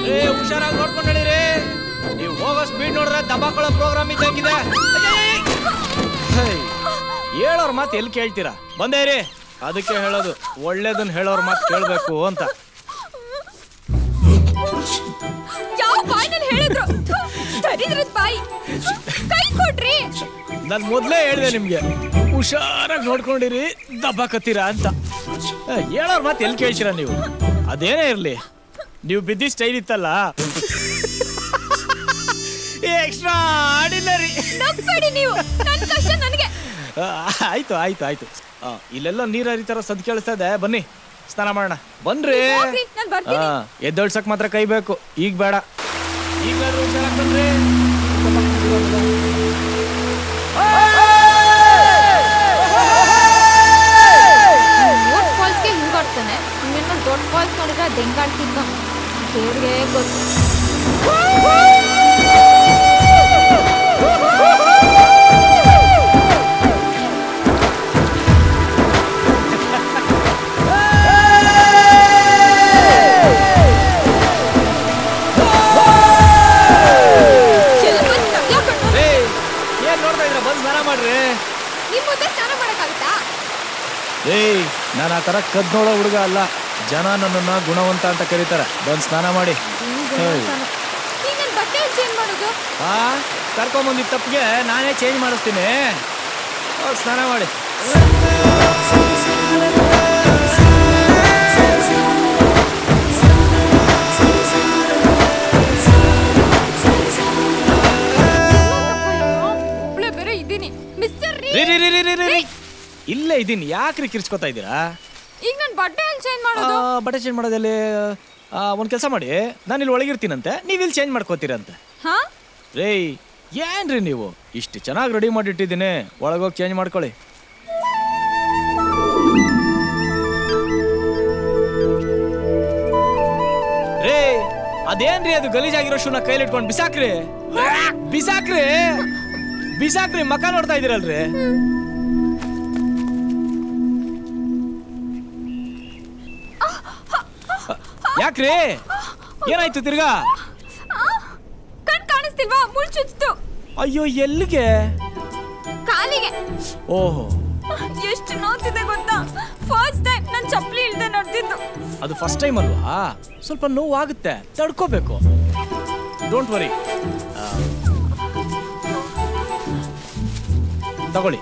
ಏ ಹುಷಾರಾಗಿ ನೋಡ್ಕೊಂಡು ನಡೀರಿ ನೀವು ಹೋಗೋ ಸ್ಪೀಡ್ ನೋಡಿದ್ರೆ ದಬಾಕೊಳ್ಳೋ ಪ್ರೋಗ್ರಾಮ್ ಇದ್ದಂಗಿದೆ ಹೇಳೋರ್ ಮಾತು ಎಲ್ಲಿ ಕೇಳ್ತೀರಾ ಬಂದೇ ರೀ ಅದಕ್ಕೆ ಹೇಳೋದು ಒಳ್ಳೇದನ್ನ ಹೇಳೋರ್ ಮಾತು ಕೇಳಬೇಕು ಅಂತ ಯಾವ ಬಾಯ್ನಲ್ಲಿ ಹೇಳಿದ್ರು ಥು, ದರಿದ್ರದ್ ಬಾಯಿ ಕೈ ಕೊಡ್ರಿ ನಾನು ಮೊದಲೇ ಹೇಳಿದೆ ನಿಮಗೆ ಹುಷಾರಾಗಿ ನೋಡ್ಕೊಂಡಿರಿ ದಬ್ಬಾಕತ್ತೀರಾ ಅಂತ ಏ, ಹೇಳೋರ್ ಮಾತು ಎಲ್ಲಿ ಕೇಳ್ತೀರಾ ನೀವು ಅದೇನೇ ಇರಲಿ ನೀವು ಬಿದ್ದಿ ಸ್ಟೈಲ್ ಇತ್ತಲ್ಲ ಎಕ್ಸ್ಟ್ರಾ ಆರ್ಡಿನರಿ ನಗ್ಬೇಡಿ ನೀವು ನನ್ ಕಷ್ಟ ನನಗೆ ಆಯ್ತು ಆಯ್ತು ಆಯ್ತು ಆ, ಇಲ್ಲೆಲ್ಲ ನೀರು ಹರಿತಾರ ಸದ್ ಕೇಳಿಸ್ತಾ ಇದೆ ಬನ್ನಿ ಸ್ನಾನ ಮಾಡೋಣ ಬನ್ರಿ ಹೋಗ್ರಿ, ನಾನ್ ಬರ್ತೀನಿ. ಆ, ಎದ್ದೊಳ್ಸಕ್ ಮಾತ್ರ ಕೈ ಬೇಕು ಈಗ ಬೇಡ ಈಗ ಬೇಡ ಹುಷಾರಾಗ್ ಬನ್ರಿ ಮೂರ್ ಫಾಲ್ಸ್ಗೆ ಹಿಂಗಾಡ್ತಾನೆ ಇನ್ನೇನೋ ದೊಡ್ಡ ಫಾಲ್ಸ್ ನೋಡಿದ್ರೆ ಅದು ಹೆಂಗಾಡ್ತಿದ್ದ ದೇವ್ರಿಗೆ ಗೊತ್ತು ಚೆಲ್ಕೊಂಡ್ ತಗ್ಲಾಕೊಂಡು ರೇ ಏನ್ ನೋಡ್ತಾ ಇದ್ರ ಬಂದ್ ಸ್ನಾನ ಮಾಡ್ರಿ ನಿಮ್ ಮುಂದೆ ಸ್ನಾನ ಮಾಡಕ್ಕಾಗುತ್ತಾ ಏಯ್ ನಾನು ಆ ತರ ಕದ್ ನೋಡೋ ಹುಡುಗ ಅಲ್ಲ ಜನ ನನ್ನನ್ನ ಗುಣವಂತ ಅಂತ ಕರೀತಾರೆ ಬಂದ್ ಸ್ನಾನ ಮಾಡಿ ಹೇಯ್. ಈಗ ನನ್ ಬಟ್ಟೆ ಚೇಂಜ್ ಮಾಡೋದು ಆ ಕರ್ಕೊಂಬಂದಿದ್ದ ತಪ್ಪಿಗೆ ನಾನೇ ಚೇಂಜ್ ಮಾಡಿಸ್ತೀನಿ ಹೋಗ್ ಸ್ನಾನ ಮಾಡಿ ಒಬ್ಳೆ ಬೇರೆ ಇದೀನಿ ಮಿಸ್ಟರ್ ರೀ ರೀ ರೀ ರೀ ರೀ ರೀ ರೀ ಇಲ್ಲೇ ಇದ್ದೀನಿ ಯಾಕ್ರಿ ಕಿರ್ಚ್ಕೊತಾ ಇದ್ದೀರಾ ಈಗ ನನ್ ಬಟ್ಟೆ ಅಲ್ಲಿ ಚೇಂಜ್ ಆ, ಮಾಡೋದು ಬಟ್ಟೆ ಚೇಂಜ್ ಮಾಡೋದಲ್ಲಿ ಒಂದು ಕೆಲಸ ಮಾಡಿ ನಾನು ಇಲ್ಲಿ ಒಳಗಿರ್ತೀನಂತೆ ನೀವು ಇಲ್ಲಿ ಚೇಂಜ್ ಮಾಡ್ಕೋತೀರಂತೆ ಹಾ ರೇಯ್ ಏನ್ರಿ ನೀವು ಇಷ್ಟು ಚೆನ್ನಾಗಿ ರೆಡಿ ಮಾಡಿಟ್ಟಿದ್ದೀನಿ ಒಳಗೋಗಿ ಚೇಂಜ್ ಮಾಡ್ಕೊಳ್ಳಿ ರೇ ಅದೇನ್ರಿ ಅದು ಗಲೀಜಾಗಿರೋ ಶೂನ ಕೈಲಿ ಇಟ್ಕೊಂಡು ಬಿಸಾಕ್ರಿ ಬಿಸಾಕ್ರಿ ಬಿಸಾಕ್ರಿ ಮಕ ನೋಡ್ತಾ ಇದೀರಲ್ರಿ ಯಾಕ್ರಿ ಏನಾಯ್ತು ತಿರ್ಗಾ ಕಣ್ ಕಾಣಿಸ್ತಿಲ್ವಾ ಮುಳ್ ಚುಚ್ತು ಅಯ್ಯೋ ಎಲ್ಲಿಗೆ ಕಾಲಿಗೆ ಓಹೋ ಎಷ್ಟು ನೋವ್ತಿದೆ ಗೊತ್ತಾ ಫಸ್ಟ್ ಟೈಮ್ ನನ್ ಚಪ್ಪಲಿ ಇಲ್ದೆ ನೋಡ್ತಿದ್ದು ಅದು ಫಸ್ಟ್ ಟೈಮ್ ಅಲ್ವಾ ಸ್ವಲ್ಪ ನೋವು ಆಗುತ್ತೆ ತಡ್ಕೋಬೇಕು ಡೋಂಟ್ ವರಿ ತಗೊಳ್ಳಿ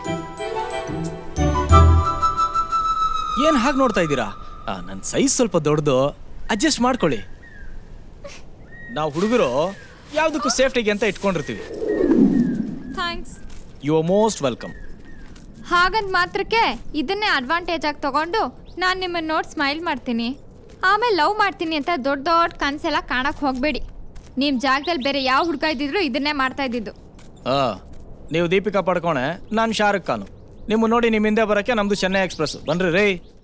ಏನ್ ಹಾಗೆ ನೋಡ್ತಾ ಇದ್ದೀರಾ ನನ್ನ ಸೈಜ್ ಸ್ವಲ್ಪ ದೊಡ್ಡದು ಅಡ್ಜಸ್ಟ್ ಮಾಡ್ಕೊಳ್ಳಿ ನಾವು ಹುಡುಗರು ಯಾವುದಕ್ಕೂ ಸೇಫ್ಟಿಗೆ ಅಂತ ಇಟ್ಕೊಂಡಿರ್ತೀವಿ thanks you are most welcome ಹಾಗಂದ್ ಮಾತ್ರಕ್ಕೆ ಇದನ್ನೇ ಅಡ್ವಾಂಟೇಜ್ ಆಗಿ ತಗೊಂಡು ನಾನು ನಿಮ್ಮನ್ನ ನೋಡಿ ಸ್ಮೈಲ್ ಮಾಡ್ತೀನಿ ಆಮೇಲೆ ಲವ್ ಮಾಡ್ತೀನಿ ಅಂತ ದೊಡ್ಡ ದೊಡ್ಡ ಕನಸೆಲ್ಲ ಕಾಣಕ್ಕೆ ಹೋಗಬೇಡಿ ನಿಮ್ಮ ಜಾಗದಲ್ಲಿ ಬೇರೆ ಯಾವ ಹುಡುಗ ಇದ್ದಿದ್ರು ಇದನ್ನೇ ಮಾಡ್ತಾ ಇದ್ದಿದ್ದು ಆ ನೀವು ದೀಪಿಕಾ ಪಡ್ಕೋಣೆ ನಾನು ಶಾರುಖ್ ಖಾನು ನಿಮ್ಮ ನೋಡಿ ನಿಮ್ಮ ಹಿಂದೆ ಬರೋಕ್ಕೆ ನಮ್ಮದು ಚೆನ್ನೈ ಎಕ್ಸ್ಪ್ರೆಸ್ ಬನ್ರಿ ರೇ